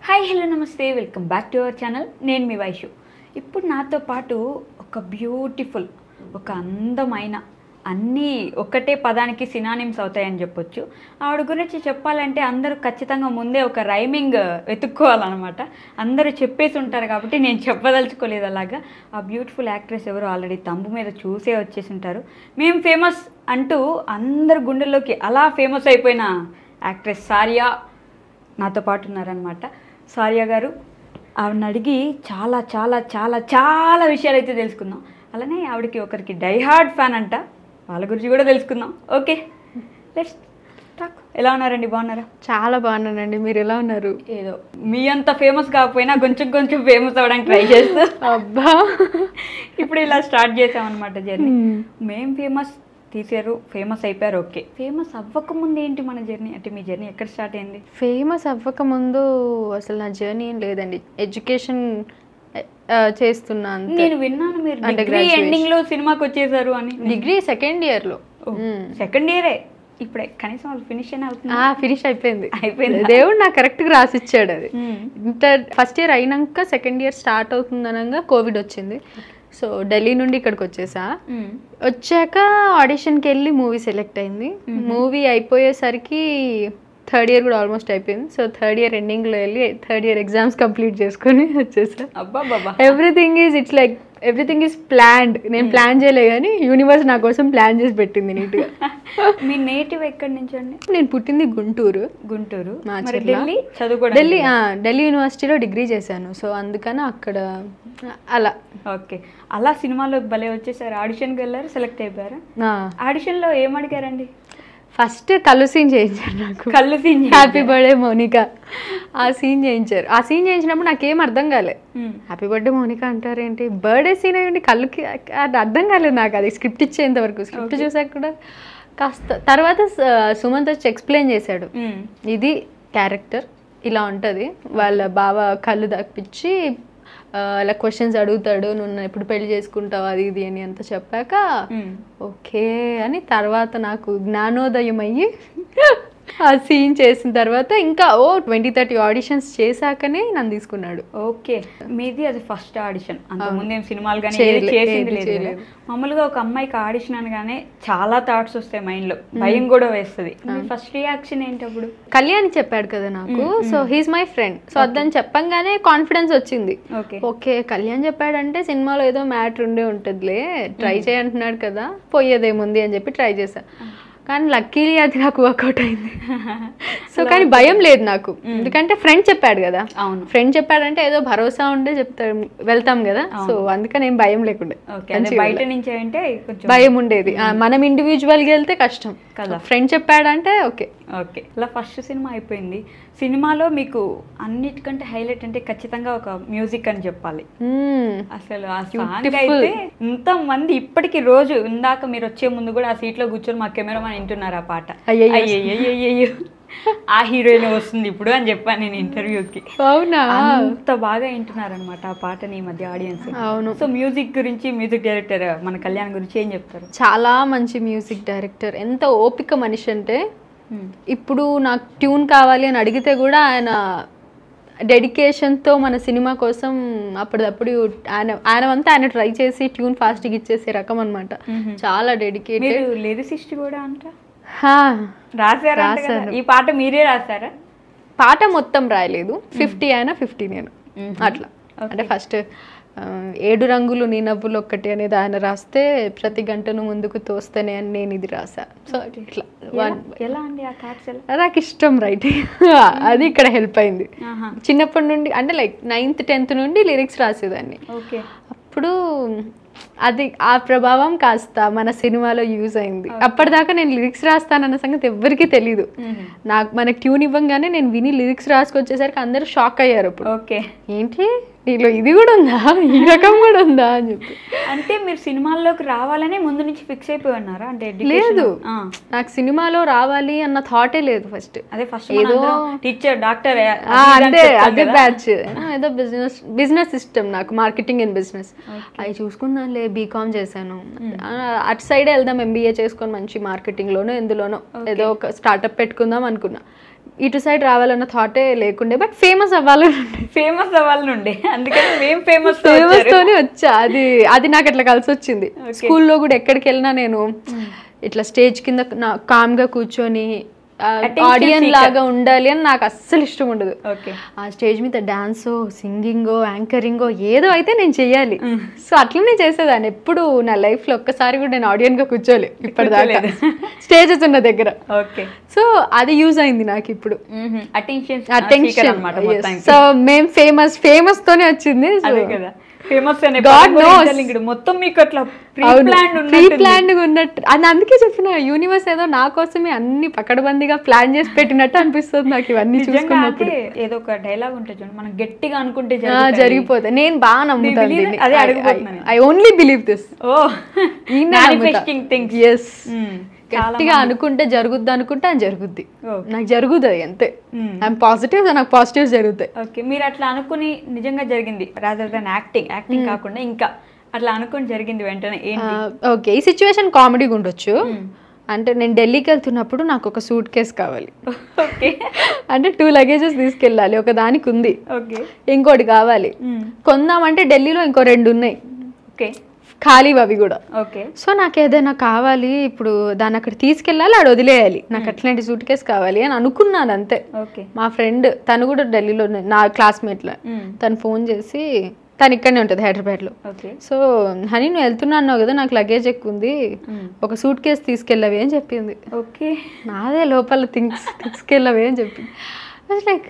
Hi hello నమస్తే welcome back to our channel నేను మీ వైషు ఇప్పుడు నాతో పాటు ఒక బ్యూటిఫుల్ ఒక అందమైన అన్నీ ఒక్కటే పదానికి సినానిమ్స్ అవుతాయని చెప్పొచ్చు ఆవిడ గురించి చెప్పాలంటే అందరూ ఖచ్చితంగా ముందే ఒక రైమింగ్ వెతుక్కోవాలన్నమాట అందరూ చెప్పేసి ఉంటారు కాబట్టి నేను చెప్పదలుచుకోలేదు అలాగా ఆ బ్యూటిఫుల్ యాక్ట్రెస్ ఎవరు ఆల్రెడీ తంబు మీద చూసే వచ్చేసి ఉంటారు మేము ఫేమస్ అంటూ అందరు గుండెల్లోకి అలా ఫేమస్ అయిపోయిన యాక్ట్రెస్ సారియా నాతో పాటు ఉన్నారనమాట సారియా గారు ఆవిడని అడిగి చాలా చాలా చాలా చాలా విషయాలు అయితే తెలుసుకుందాం అలానే ఆవిడకి ఒకరికి డైహార్డ్ ఫ్యాన్ అంట వాళ్ళ గురించి కూడా తెలుసుకుందాం ఓకే లెట్స్ టాక్ ఎలా ఉన్నారండి బాగున్నారా చాలా బాగున్నానండి మీరు ఎలా ఉన్నారు ఏదో మీ అంత ఫేమస్ కాకపోయినా కొంచెం కొంచెం ఫేమస్ అవ్వడానికి ట్రై చేస్తూ అబ్బా ఇప్పుడు ఇలా స్టార్ట్ చేసామన్నమాట జర్నీ Hmm. మేం ఫేమస్ తీసారు ఫేమస్ అయిపోయారు ఓకే ఫేమస్ అవ్వకముందు ఏంటి మన జర్నీ అంటే మీ జర్నీ ఎక్కడ స్టార్ట్ అయింది ఫేమస్ అవ్వక ముందు అసలు నా జర్నీ ఏం లేదండి ఎడ్యుకేషన్ చేస్తున్నా అంతే నేను విన్నాను మీరు అంటే డిగ్రీ graduation. ఎండింగ్ లో సినిమాకి వచ్చేసారు అని డిగ్రీ సెకండ్ ఇయర్ లో సెకండ్ ఇయరే ఇప్పుడే కనీసం వాళ్ళు ఫినిష్ అయినా అవుతుంది ఫినిష్ అయిపోయింది అయిపోయిందా? దేవుడు నాకు కరెక్ట్ గా రాసిచ్చాడు అది Hmm. ఇంటర్ ఫస్ట్ ఇయర్ అయినాక సెకండ్ ఇయర్ స్టార్ట్ అవుతుంది అనగా కోవిడ్ వచ్చింది సో ఢిల్లీ నుండి ఇక్కడికి వచ్చేసా Hmm. వచ్చాక ఆడిషన్కి వెళ్ళి మూవీ సెలెక్ట్ అయింది మూవీ అయిపోయేసరికి థర్డ్ ఇయర్ కూడా ఆల్మోస్ట్ అయిపోయింది సో థర్డ్ ఇయర్ ఎండింగ్లో వెళ్ళి థర్డ్ ఇయర్ ఎగ్జామ్స్ కంప్లీట్ చేసుకొని వచ్చేసా అబ్బా బాబా everything is it's like everything is planned నేను ప్లాన్ చేయలే కానీ యూనివర్స్ నా కోసం ప్లాన్ చేసి పెట్టింది నీట్గా మీ నేటివ్ ఎక్కడి నుంచి అండి నేను పుట్టింది గుంటూరు గుంటూరు మా మరి చెర్ల. ఢిల్లీ చదువుకోవడం ఢిల్లీ ఆ, ఢిల్లీ యూనివర్సిటీలో డిగ్రీ చేశాను సో అందుకని అక్కడ అలా ఓకే అలా సినిమాలోకి భలే వచ్చేసారు ఆడిషన్కి వెళ్ళారు సెలెక్ట్ అయిపోయారా ఆ, ఆడిషన్లో ఏం అడిగారండి ఫస్ట్ కళ్ళు సీన్ చేయించారు నాకు కళ్ళు సీన్ హ్యాపీ బర్త్డే మోనిక ఆ సీన్ చేయించారు ఆ సీన్ చేయించినప్పుడు నాకేం అర్థం కాలే Hmm. హ్యాపీ బర్త్డే మోనిక అంటారేంటి బర్త్డే సీన్ అయ్యండి కళ్ళుకి అది అర్థం కాలేదు నాకు అది స్క్రిప్ట్ ఇచ్చేంత వరకు స్క్రిప్ట్ చూసాక కూడా కాస్త తర్వాత స- సుమంత్ వచ్చి ఎక్స్ప్లెయిన్ చేశాడు Hmm. ఇది క్యారెక్టర్ ఇలా ఉంటుంది వాళ్ళ బావ కళ్ళు దక్కిచ్చి ఆ, అలా క్వశ్చన్స్ అడుగుతాడు నువ్వు నన్ను ఎప్పుడు పెళ్లి చేసుకుంటావు అది ఇది అని అంత చెప్పాక Hmm. ఓకే అని తర్వాత నాకు జ్ఞానోదయం అయ్యి ఆ సీన్ చేసిన తర్వాత ఇంకా ఓ ట్వంటీ థర్టీ ఆడిషన్స్ చేశాకనే నన్ను తీసుకున్నాడు ఓకే మీది అది ఫస్ట్ ఆడిషన్ అంత అవును. ముందేం సినిమాలు కానీ చేయలే- చేసింది ఏది లేదు చేయలేదు. కదా. మామూలుగా ఒక అమ్మాయికి ఆడిషన్ అనగానే చాలా థాట్స్ వస్తాయి మైండ్ లో భయం కూడా వేస్తుంది మీ ఫస్ట్ రియాక్షన్ ఏంటి అప్పుడు కళ్యాణ్ చెప్పాడు కదా నాకు so he's my friend so అదని చెప్పంగానే కాన్ఫిడెన్స్ వచ్చింది ఓకే ఓకే కళ్యాణ్ చెప్పాడంటే సినిమాలో ఏదో మ్యాటర్ ఉండే ఉంటుందిలే ట్రై చేయంటున్నాడు కదా పోయేదేముంది అని చెప్పి ట్రై చేశా కానీ లక్కీలీ అది నాకు వర్కౌట్ అయింది సో కానీ భయం లేదు నాకు ఎందుకంటే ఫ్రెండ్ చెప్పాడు కదా అవును ఫ్రెండ్ చెప్పాడంటే ఏదో భరోసా ఉండే చెప్తాడు వెళ్తాం కదా సో అందుకని ఏం భయం లేకుండే ఓకే అదే బయట నుంచి అంటే కొంచెం భయం ఉండేది ఆ, మనం ఇండివిజువల్గా వెళ్తే కష్టం కదా. ఫ్రెండ్ చెప్పాడంటే ఓకే ఓకే ఇలా ఫస్ట్ సినిమా అయిపోయింది సినిమాలో మీకు అన్నిటికంటే హైలైట్ అంటే ఖచ్చితంగా ఒక మ్యూజిక్ అని చెప్పాలి అసలు ఆ సాంగ్ Beautiful. అయితే ఇంత మంది ఇప్పటికి రోజు ఇందాక మీరు వచ్చే ముందు కూడా ఆ సీట్ లో కూర్చొని మా కెమెరామాన్ వింటున్నారు ఆ పాట అయ్యయ్యో. అయ్యయ్యో ఆ హీరోయిన్ వస్తుంది ఇప్పుడు అని చెప్పాను నేను ఇంటర్వ్యూకి అవునా అంత బాగా వింటున్నారు అనమాట ఆ పాటని ఈ మధ్య ఆడియన్స్ అవును సో మ్యూజిక్ గురించి మ్యూజిక్ డైరెక్టర్ మన కళ్యాణ్ గురించి ఏం చెప్తారు చాలా మంచి మ్యూజిక్ డైరెక్టర్ ఎంత ఓపిక మనిషి అంటే ఇప్పుడు నాకు ట్యూన్ కావాలి అని అడిగితే కూడా ఆయన డెడికేషన్తో మన సినిమా కోసం అప్పటిదప్పుడు ఆయన ఆయన అంతా ఆయన ట్రై చేసి ట్యూన్ ఫాస్ట్గా ఇచ్చేసే రకం అనమాట చాలా డెడికేటెడ్ మీరు లిరిసిస్ట్ కూడా అంట రాశారా అంట కదా? ఈ పాట మీరే రాశారా పాట మొత్తం రాయలేదు ఫిఫ్టీ అయినా ఫిఫ్టీ నేను అట్లా అంటే ఫస్ట్ ఏడు రంగులు నీ నవ్వులు ఒక్కటి అనేది ఆయన రాస్తే ప్రతి గంటను ముందుకు తోస్తేనే అని నేను ఇది రాసా సో ఇట్లా వన్ ఎలా- ఎలా అండి ఆ థాట్స్ ఎలా నాకు ఇష్టం రైటింగ్ అది ఇక్కడ హెల్ప్ అయింది ఆహా. చిన్నప్పటి నుండి అంటే లైక్ నైన్త్ టెన్త్ నుండి లిరిక్స్ రాసేదాన్ని ఓకే అప్పుడు అది ఆ ప్రభావం కాస్త మన సినిమాలో యూజ్ అయింది అప్పటిదాకా నేను లిరిక్స్ రాస్తానన్న సంగతి ఎవ్వరికీ తెలీదు నాకు మనకి ట్యూన్ ఇవ్వంగానే నేను విని లిరిక్స్ రాసుకొచ్చేసరికి అందరూ షాక్ అయ్యారు అప్పుడు ఓకే ఏంటి నీలో ఇది కూడా ఉందా ఈ రకం కూడా ఉందా అని చెప్పి అంటే మీరు సినిమాల్లోకి రావాలని ముందు నుంచి ఫిక్స్ అయిపోయి ఉన్నారా అంటే education- లేదు ఆ, నాకు సినిమాలో రావాలి అన్న థాటే లేదు ఫస్ట్ అదే ఫస్ట్ ఏదో- టీచర్ డాక్టర్ అదే అదే బ్యాచ్ ఏదో బిజినెస్ బిజినెస్ సిస్టమ్ నాకు మార్కెటింగ్ అండ్ బిజినెస్ అవి చూసుకుందాంలే బీకామ్ చేశాను ఆ, అటు సైడ్ వెళ్దాం ఎంబీఏ చేసుకొని మంచి మార్కెటింగ్ లోనో ఎందులోనో ఏదో ఒక స్టార్ట్అప్ పెట్టుకుందాం అనుకున్నా ఇటు సైడ్ రావాలన్న థాటే లేకుండే బట్ ఫేమస్ అవ్వాలని ఉండే ఫేమస్ అవ్వాలని ఉండే అందుకని మేము ఫేమస్ ఫేమస్ తోనే వచ్చా అది అది నాకు అట్లా కలిసి వచ్చింది Okay. స్కూల్లో కూడా ఎక్కడికి వెళ్ళినా నేను ఇట్లా స్టేజ్ కింద కామ్ గా కూర్చొని Attention ఆడియన్ seeker. లాగా ఉండాలి అని నాకు అస్సలు ఇష్టం ఉండదు ఓకే ఆ స్టేజ్ మీద డాన్సో సింగింగో యాంకరింగో ఏదో అయితే నేను చెయ్యాలి సో అట్లనే చేసేదాన్ని ఎప్పుడు నా లైఫ్ లో ఒక్కసారి కూడా నేను ఆడియన్ గా కూర్చోలే ఇప్పటిదాకా స్టేజెస్ ఉన్న దగ్గర ఓకే సో అది యూజ్ అయింది నాకు ఇప్పుడు అటెన్షన్ అటెన్షన్ అనమాట మొత్తానికి సో మేం ఫేమస్ ఫేమస్ తోనే వచ్చింది So, అదే కదా ఫేమస్ అనే God పదం కూడా knows. interlinked. మొత్తం మీకు అట్లా ప్రీ అవును ప్లాన్ ప్రీ ప్లాన్ ఉన్నట్టు అది అందుకే చెప్పిన యూనివర్స్ ఏదో నా కోసమే అన్ని పకడ్బందీగా ప్లాన్ చేసి పెట్టినట్టు అనిపిస్తుంది నాకు ఇవన్నీ నిజంగా చూసుకున్నప్పుడు అంటే ఏదో ఒక డైలాగ్ ఉంటుంది చూడండి మనం గట్టిగా అనుకుంటే ఆ, జరుగుతాయి. జరిగిపోతాయి నేను బాగా నమ్ముతాను believe దీన్ని. అదే I- అడగబోతున్నాను I- I only believe this ఓ మేనిఫెస్టింగ్ థింగ్స్ ఎస్ గట్టిగా అనుకుంటే జరుగుద్ది అనుకుంటే అది జరుగుద్ది Okay. నాకు జరుగుతుంది అంతే ఐఎమ్ పాజిటివ్ నాకు పాజిటివ్ జరుగుతాయి ఓకే మీరు అట్లా అనుకుని నిజంగా జరిగింది రాదర్ దాన్ యాక్టింగ్ యాక్టింగ్ కాకుండా ఇంకా అట్లా అనుకుని జరిగింది వెంటనే ఏంటి ఓకే ఈ సిచ్యువేషన్ కామెడీగా ఉండొచ్చు అంటే నేను ఢిల్లీకి వెళ్తున్నప్పుడు నాకు ఒక సూట్ కేస్ కావాలి ఓకే అంటే టూ లగేజెస్ తీసుకెళ్ళాలి ఒక దానికి ఉంది ఓకే ఇంకోటి కావాలి కొందామంటే ఢిల్లీలో ఇంకో రెండు ఉన్నాయి ఓకే ఖాళీ అవి కూడా ఓకే సో నాకు ఏదైనా కావాలి ఇప్పుడు దాన్ని అక్కడ తీసుకెళ్ళాలి ఆడ వదిలేయాలి నాకు అట్లాంటి సూట్ కేస్ కావాలి అని అనుకున్నాను అంతే ఓకే మా ఫ్రెండ్ తను కూడా ఢిల్లీలో ఉన్న- నా క్లాస్మేట్లో తను ఫోన్ చేసి తను ఇక్కడనే ఉంటుంది హైదరాబాద్లో ఓకే సో హనీ నువ్వు వెళ్తున్నా అన్నావు కదా నాకు లగేజ్ ఎక్కువ ఉంది ఒక సూట్ కేస్ తీసుకెళ్ళవి అని చెప్పింది ఓకే నాదే లోపల థింగ్స్ తీసుకెళ్ళవి అని చెప్పింది లైక్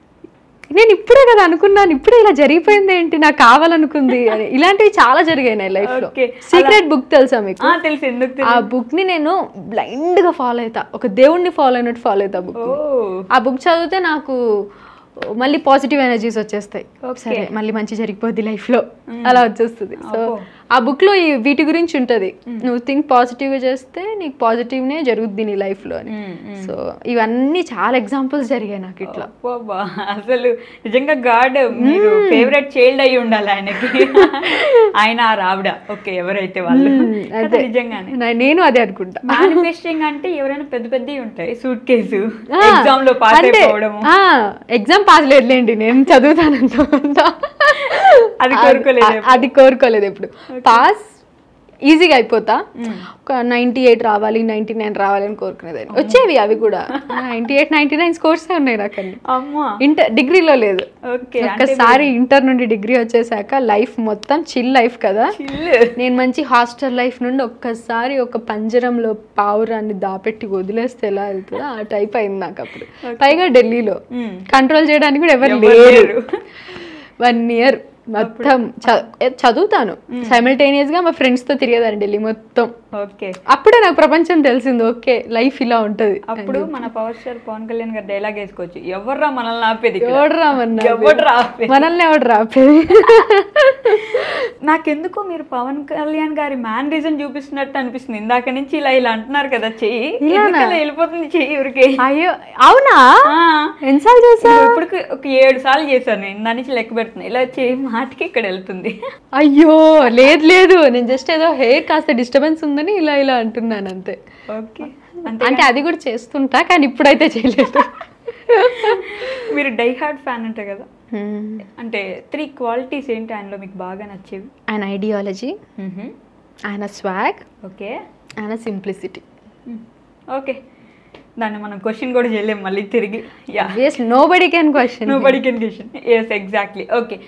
నేను ఇప్పుడే కదా అనుకున్నాను ఇప్పుడే ఇలా జరిగిపోయింది ఏంటి నాకు కావాలనుకుంది అని ఇలాంటివి చాలా జరిగాయి నా లైఫ్ లో Okay. సీక్రెట్ బుక్ తెలుసా మీకు ఆ తెలుసు ఎందుకు ఆ బుక్ ని నేను బ్లైండ్ గా ఫాలో అవుతా ఒక దేవుణ్ణి ఫాలో అయినట్టు ఫాలో అవుతా బుక్ ఓ ఆ బుక్ చదివితే నాకు మళ్ళీ పాజిటివ్ ఎనర్జీస్ వచ్చేస్తాయి Okay. సరే మళ్ళీ మంచి జరిగిపోద్ది లైఫ్ లో అలా వచ్చేస్తుంది సో అబ్బో. ఆ బుక్ లో ఈ వీటి గురించి ఉంటది నువ్వు థింక్ పాజిటివ్ గా చేస్తే నీకు పాజిటివ్ నే జరుగుద్ది నీ లైఫ్ లో అని మ్మ్, మ్మ్. సో ఇవన్నీ చాలా ఎగ్జాంపుల్స్ జరిగాయి నాకు ఇట్లా అబ్బబ్బా, అసలు నిజంగా గాడ్ మీరు ఫేవరెట్ చైల్డ్ అయి ఉండాలి ఆయనకి ఆయన ఆ రావిడ ఓకే ఎవరైతే వాళ్ళు కదా, అదే. నిజంగానే నా- నేను అదే అనుకుంటా మేనిఫెస్టింగ్ అంటే ఎవరైనా పెద్ద పెద్దవి ఉంటాయి సూట్ కేసు ఆ, ఎగ్జామ్ లో పాస్ అంటే, అయిపోవడము ఆ, ఎగ్జామ్ పాస్ లేదులేండి నేను చదువుతాను అంత అది కోరుకోలేదు అది- అది కోరుకోలేదు ఎప్పుడు పాస్ ఈజీగా అయిపోతా ఒక నైంటీ ఎయిట్ రావాలి నైంటీ నైన్ రావాలి అని కోరుకునేదాన్ని వచ్చేవి అవి కూడా ninety eight ninety nine scores ఉన్నాయి నాకు అన్ని అమ్మా ఇంటర్ డిగ్రీలో లేదు ఓకే ఒక్కసారి ఇంటర్ నుండి డిగ్రీ వచ్చేసాక లైఫ్ మొత్తం చిల్ లైఫ్ కదా చిల్ నేను మంచి హాస్టల్ లైఫ్ నుండి ఒక్కసారి ఒక పంజరంలో పావురాన్ని దాపెట్టి వదిలేస్తే ఎలా వెళ్తుందో ఆ టైప్ అయింది నాకు అప్పుడు పైగా ఢిల్లీలో కంట్రోల్ చేయడానికి కూడా ఎవరు ఎవరు లేరు లేరు. వన్ ఇయర్ మొత్తం చ- ఏ, చదువుతాను సైమల్టేనియస్ గా మా ఫ్రెండ్స్ తో తిరిగేదాన్ని ఢిల్లీ మొత్తం ఓకే అప్పుడే నాకు ప్రపంచం తెలిసింది ఓకే లైఫ్ ఇలా ఉంటది అప్పుడు మన పవర్ స్టార్ పవన్ కళ్యాణ్ గారు డైలాగ్ వేసుకోవచ్చు ఎవర్రా మనల్ని ఆపేది ఇక్కడ? ఎవడు రామన్నా ఎవడ్రా ఆపేది? మనల్ని ఎవడు రాపేది నాకెందుకో మీరు పవన్ కళ్యాణ్ గారి మ్యాన్ రీజన్ చూపిస్తున్నట్టు అనిపిస్తుంది ఇందాక నుంచి ఇలా ఇలా అంటున్నారు కదా చెయ్యి ఎందుకు ఇలా వెళ్ళిపోతుంది చెయ్యి ఊరికే అయ్యో అవునా ఆ, ఎన్నిసార్లు చేసా ఇప్పుడు ఒక ఏడు సార్లు చేశాను నేను దాని నుంచి లెక్క పెడుతున్నా ఇలా చెయ్యి మాటకి ఇక్కడ వెళ్తుంది అయ్యో లేదు లేదు నేను జస్ట్ ఏదో హెయిర్ కాస్త డిస్టర్బెన్స్ ఉందని ఇలా ఇలా అంటున్నాను అంతే ఓకే అంటే అది కూడా చేస్తుంటా కానీ ఇప్పుడైతే చేయలేదు మీరు డై హార్డ్ ఫ్యాన్ అంటే కదా అంటే త్రీ క్వాలిటీస్ ఏంటి ఆయనలో మీకు బాగా నచ్చేవి ఆయన ఐడియాలజీ ఆయన స్వాగ్ ఓకే ఆయన సింప్లిసిటీ ఓకే దాన్ని మనం క్వశ్చన్ కూడా చేయలేం మళ్ళీ తిరిగి yeah nobody can question nobody can question yes exactly okay